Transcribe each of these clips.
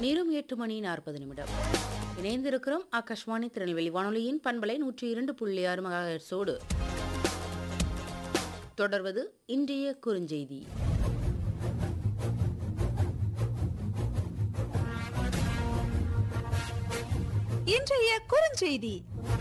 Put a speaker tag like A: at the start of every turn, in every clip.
A: நேரம் எட்டு மணி நாற்பது நிமிடம் இணைந்திருக்கிறோம் ஆகாஷ்வாணி திருநெல்வேலி வானொலியின் பண்பலை நூற்றி இரண்டு புள்ளி ஆறு மகாஹெர்ட்ஸோடு தொடர்வது இன்றைய குறுஞ்செய்தி
B: இன்றைய குறுஞ்செய்தி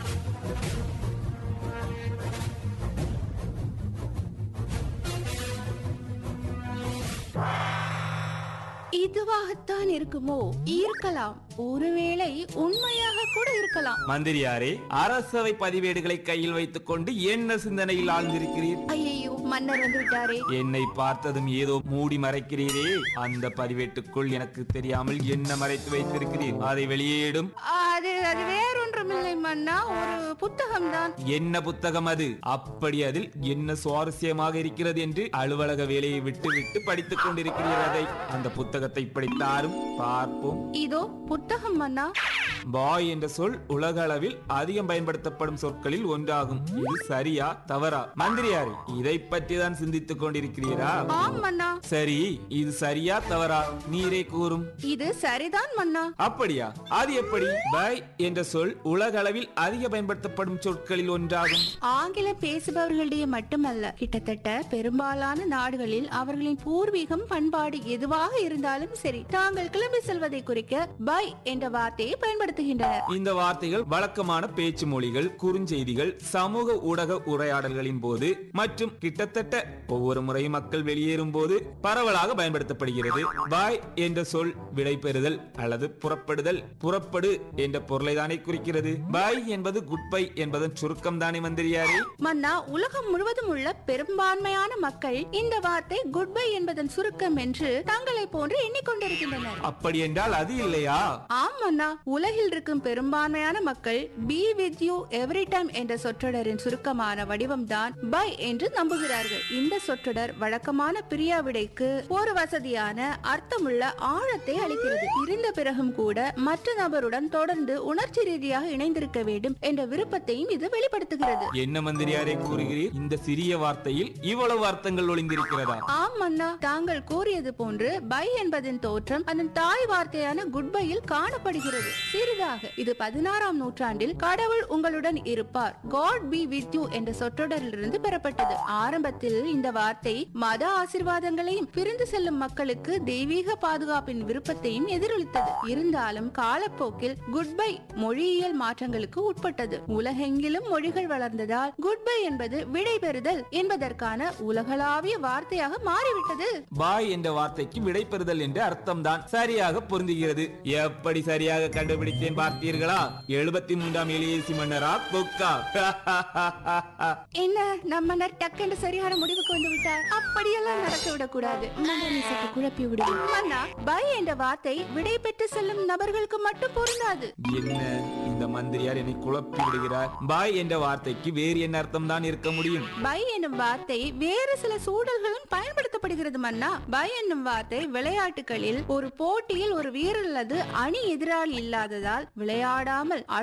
B: இதுவாகத்தான் இருக்குமோ இருக்கலாம் ஒருவேளை உண்மையாக கூட இருக்கலாம்
C: மந்திரியாரே அரசவை பதிவேடுகளை கையில் வைத்துக் கொண்டு என்ன சிந்தனையில் ஆழ்ந்திருக்கிறீர்
B: ஐயோ மன்னர் வந்து விட்டாரே
C: என்னை பார்த்ததும் ஏதோ மூடி மறைக்கிறீரே அந்த பதிவேட்டுக்குள் எனக்கு தெரியாமல் என்ன மறைத்து வைத்திருக்கிறீர் அதை வெளியேடும்
B: அது அது வேறொன்றுமில்லை மன்னா ஒரு புத்தகம் தான்
C: என்ன புத்தகம் அது அப்படி அதில் என்ன சுவாரஸ்யமாக இருக்கிறது என்று அலுவலக வேலையை விட்டு விட்டு படித்துக் கொண்டிருக்கிறீர் அதை அந்த புத்தகத்தை படித்தாரும் பார்ப்போம்
B: இதோ புத்தகம் மன்னா
C: பாய் என்ற சொல் உலக அளவில் அதிகம் பயன்படுத்தப்படும் சொற்களில் ஒன்றாகும் இது சரியா தவறா மந்திரியாரே இதை பற்றி தான் சிந்தித்துக் கொண்டிருக்கிறீரா
B: ஆம் மன்னா
C: சரி இது சரியா தவறா நீரே கூறும்
B: இது சரிதான் மன்னா
C: அப்படியா அது எப்படி பாய் என்ற சொல் உலக அளவில் அதிக பயன்படுத்தப்படும் சொற்களில் ஒன்றாகும்
B: ஆங்கிலம் பேசுபவர்களிடையே மட்டுமல்ல கிட்டத்தட்ட பெரும்பாலான நாடுகளில் அவர்களின் பூர்வீகம் பண்பாடு எதுவாக இருந்தாலும் சரி தாங்கள் கிளம்பி செல்வதை குறிக்க பை என்ற வார்த்தையை பயன்படுத்துகின்றனர்
C: இந்த வார்த்தைகள் வழக்கமான பேச்சு மொழிகள் குறுஞ்செய்திகள் சமூக ஊடக உரையாடல்களின் போது மற்றும் கிட்டத்தட்ட ஒவ்வொரு முறையும் மக்கள் வெளியேறும் போது பரவலாக பயன்படுத்தப்படுகிறது பாய் என்ற சொல் விடைபெறுதல் அல்லது புறப்படுதல் புறப்படு என்ற பொருளை தானே குறிக்கிறது பாய் என்பது குட் பை என்பதன் சுருக்கம் தானே மந்திரியாரே
B: மன்னா உலகம் முழுவதும் உள்ள பெரும்பான்மையான மக்கள் இந்த வார்த்தை குட் பை என்பதன் சுருக்கம் என்று தங்களை போன்று எண்ணிக்கொண்டிருக்கின்றனர்
C: அப்படி என்றால் அது இல்லையா
B: ஆம் மன்னா உலகில் இருக்கும் பெரும்பான்மையான மக்கள் be with you every time என்ற சொற்றொடரின் சுருக்கமான வடிவம் தான் பை என்று நம்புகிறார்கள் இந்த சொற்றொடர் வழக்கமான பிரியாவிடைக்கு ஒரு வசதியான அர்த்தமுள்ள ஆழத்தை அளிக்கிறது இருந்த பிறகும் கூட மற்ற நபருடன் தொடர்ந்து உணர்ச்சி ரீதியாக இணைந்திருக்க வேண்டும் என்ற விருப்பத்தையும் இது வெளிப்படுத்துகிறது
C: என்ன மந்திரியாரே கூறுகிறீர் இந்த சிறிய வார்த்தையில் இவ்வளவு அர்த்தங்கள் ஒளிந்திருக்கிறதா
B: ஆம் மன்னா தாங்கள் கூறியது போன்று பை என்பதன் தோற்றம் அதன் தாய் வார்த்தையான குட் பையில் காணப்படுகிறது சிறிதாக இது பதினாறாம் நூற்றாண்டில் கடவுள் உங்களுடன் இருப்பார் காட் பி வித் யூ என்ற சொற்றொடரிலிருந்து பெறப்பட்டது ஆரம்பத்தில் இந்த வார்த்தை மத ஆசிர்வாதங்களையும் பிரிந்து செல்லும் மக்களுக்கு தெய்வீக பாதுகாப்பின் விருப்பத்தையும் எதிரொலித்தது இருந்தாலும் காலப்போக்கில் குட் பை மொழியியல் மாற்றங்களுக்கு உட்பட்டது உலகெங்கிலும் மொழிகள் வளர்ந்ததால் குட் பை என்பது விடைபெறுதல் என்பதற்கான உலகளாவிய வார்த்தையாக மாறிவிட்டது
C: பாய் என்ற வார்த்தைக்கு விடைபெறுதல் என்ற அர்த்தம்தான் சரியாக பொருந்துகிறது எப்படி சரியாக கண்டுபிடித்தேன் பார்த்தீர்களா எழுபத்தி மூன்றாம் எலியேசி மன்னரா கொக்கா
B: என்ன நம்ம டக்குன்னு சரியான முடிவுக்கு வந்து விட்டார் அப்படியெல்லாம் நடக்க விடக்கூடாது மன்னனை சற்று குழப்பி விடுவோம் மன்னா பை என்ற வார்த்தை விடை பெற்று செல்லும் நபர்களுக்கு மட்டும் பொருந்தாது
C: என்ன இந்த மந்திரியார் என்னை குழப்பி விடுகிறார் பாய் என்ற வார்த்தைக்கு வேறு என்ன அர்த்தம் தான் இருக்க முடியும்
B: பை என்னும் வார்த்தை வேறு சில சூழல்களும் பயன்படுத்தப்படுகிறது மன்னா பை என்னும் வார்த்தை விளையாட்டுகளில் ஒரு போட்டியில் ஒரு வீரர் அல்லது அணி எதிராளி இல்லாததால் விளையாடாமல்